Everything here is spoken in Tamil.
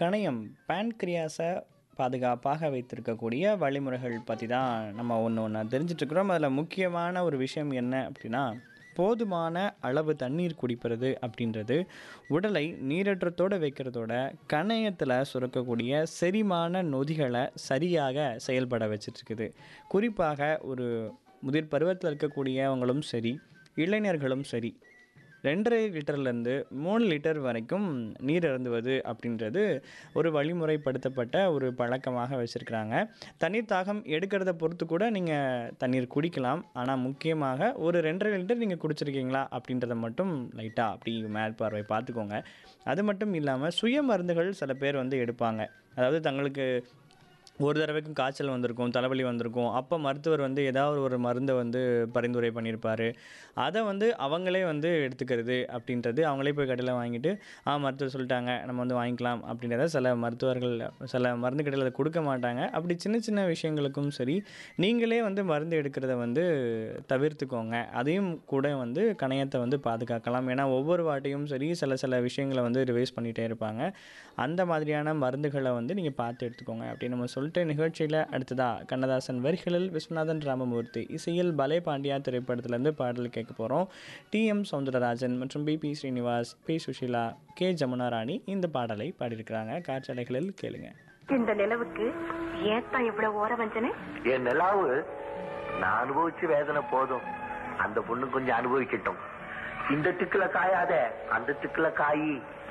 கணையம் பேன்கிரியாஸை பாதுகாப்பாக வைத்திருக்கக்கூடிய வழிமுறைகள் பற்றி தான் நம்ம ஒன்று ஒன்றா தெரிஞ்சிட்ருக்குறோம் அதில் முக்கியமான ஒரு விஷயம் என்ன அப்படின்னா போதுமான அளவு தண்ணீர் குடிப்பது அப்படின்றது உடலை நீரற்றத்தோடு வைக்கிறதோட கணையத்தில் சுரக்கக்கூடிய செரிமான நொதிகளை சரியாக செயல்பட வச்சிட்ருக்குது குறிப்பாக ஒரு முதிர் பருவத்தில் இருக்கக்கூடியவங்களும் சரி இளைஞர்களும் சரி ரெண்டரை லிட்டர்லேருந்து மூணு லிட்டர் வரைக்கும் நீர் அருந்துவது அப்படின்றது ஒரு வழிமுறைப்படுத்தப்பட்ட ஒரு பழக்கமாக வச்சுருக்கிறாங்க தண்ணீர் தாகம் எடுக்கிறத பொறுத்து கூட நீங்கள் தண்ணீர் குடிக்கலாம் ஆனால் முக்கியமாக ஒரு ரெண்டரை லிட்டர் நீங்கள் குடிச்சிருக்கீங்களா அப்படின்றத மட்டும் லைட்டாக அப்படி மேற்பார்வை பார்த்துக்கோங்க அது மட்டும் இல்லாமல் சுய மருந்துகள் சில பேர் வந்து எடுப்பாங்க அதாவது தங்களுக்கு ஒரு தடவைக்கும் காய்ச்சல் வந்திருக்கும் தலைவலி வந்திருக்கும் அப்போ மருத்துவர் வந்து ஏதாவது ஒரு மருந்தை வந்து பரிந்துரை பண்ணியிருப்பார் அதை வந்து அவங்களே வந்து எடுத்துக்கிறது அப்படின்றது அவங்களே போய் கடையில் வாங்கிட்டு ஆ மருத்துவர் சொல்லிட்டாங்க நம்ம வந்து வாங்கிக்கலாம் அப்படின்றத சில மருத்துவர்கள் சில மருந்து கடையில் அதை கொடுக்க மாட்டாங்க அப்படி சின்ன சின்ன விஷயங்களுக்கும் சரி நீங்களே வந்து மருந்து எடுக்கிறத வந்து தவிர்த்துக்கோங்க அதையும் கூட வந்து கணையத்தை வந்து பாதுகாக்கலாம் ஏன்னா ஒவ்வொரு வாட்டியும் சரி சில சில விஷயங்களை வந்து ரிவைஸ் பண்ணிகிட்டே இருப்பாங்க அந்த மாதிரியான மருந்துகளை வந்து நீங்கள் பார்த்து எடுத்துக்கோங்க அப்படின்னு நம்ம சொல்லிட்டு நிகழ்ச்சியில் அடுத்ததாக கண்ணதாசன் வரிகளில் விஸ்வநாதன் ராமமூர்த்தி இசையில் பலே பாண்டியா திரைப்படத்திலேருந்து பாடல் கேட்க போகிறோம் டிஎம் சௌந்தரராஜன் மற்றும் P B Srinivas P Susheela K Jamuna Rani இந்த பாடலை பாடியிருக்கிறாங்க காற்றலைகளில் கேளுங்க இந்த நிலவுக்கு ஏத்தான் இவ்வளவு ஓர வஞ்சனை என் நிலாவு நான் அனுபவிச்சு வேதனை போதும் அந்த பொண்ணு கொஞ்சம் அனுபவிக்கட்டும் இந்த திக்குல காயாத அந்த திக்குல காயி